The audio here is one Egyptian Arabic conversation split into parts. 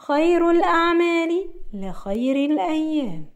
خير الأعمال لخير الأيام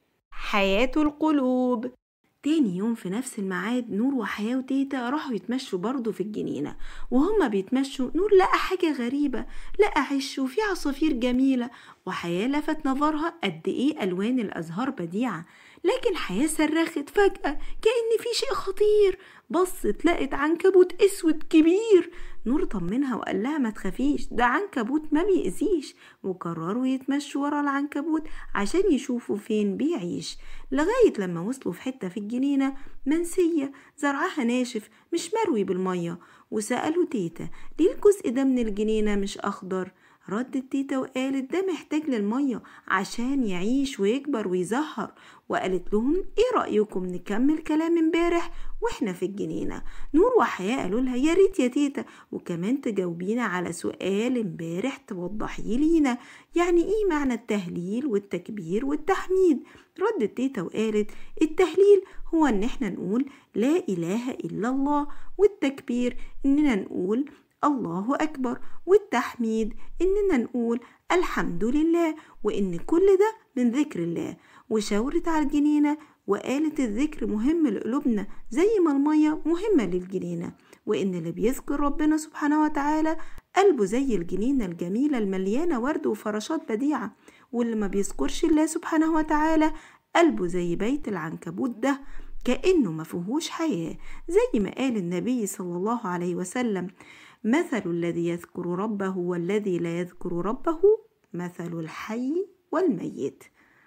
حياة القلوب تاني يوم في نفس الميعاد نور وحياة وتيتا راحوا يتمشوا برضه في الجنينة وهما بيتمشوا نور لقى حاجة غريبة لقى عش وفي عصافير جميلة وحياة لفت نظرها قد ايه ألوان الأزهار بديعة لكن حياة صرخت فجأة كأن في شيء خطير بصت لقت عنكبوت اسود كبير نور طمنها وقال لها ما تخافيش ده عنكبوت ما بيأذيش وقرروا يتمشوا ورا العنكبوت عشان يشوفوا فين بيعيش لغاية لما وصلوا في حتة في الجنينة منسية زرعها ناشف مش مروي بالمية وسألوا تيتا ليه الجزء ده من الجنينة مش أخضر ردت تيتا وقالت ده محتاج للمية عشان يعيش ويكبر ويزهر وقالت لهم ايه رأيكم نكمل كلام امبارح واحنا في الجنينة نور وحياة قالوا لها يا ريت يا تيتا وكمان تجاوبينا على سؤال امبارح توضحيه لينا يعني ايه معنى التهليل والتكبير والتحميد ردت تيتا وقالت التهليل هو ان احنا نقول لا اله الا الله والتكبير اننا نقول الله أكبر والتحميد إننا نقول الحمد لله وإن كل ده من ذكر الله وشاورت على الجنينة وقالت الذكر مهم لقلوبنا زي ما المية مهمة للجنينة وإن اللي بيذكر ربنا سبحانه وتعالى قلبه زي الجنينة الجميلة المليانة ورد وفراشات بديعة واللي ما بيذكرش الله سبحانه وتعالى قلبه زي بيت العنكبوت ده كأنه ما فيهوش حياة زي ما قال النبي صلى الله عليه وسلم مثل الذي يذكر ربه والذي لا يذكر ربه مثل الحي والميت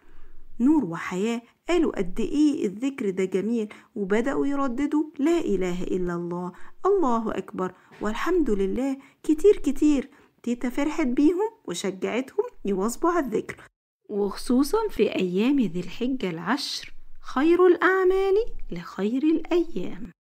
نور وحياة قالوا قد ايه الذكر ده جميل وبدأوا يرددوا لا إله إلا الله الله أكبر والحمد لله كتير كتير تيتا فرحت بيهم وشجعتهم يواظبوا على الذكر وخصوصا في أيام ذي الحجة العشر خير الأعمال لخير الأيام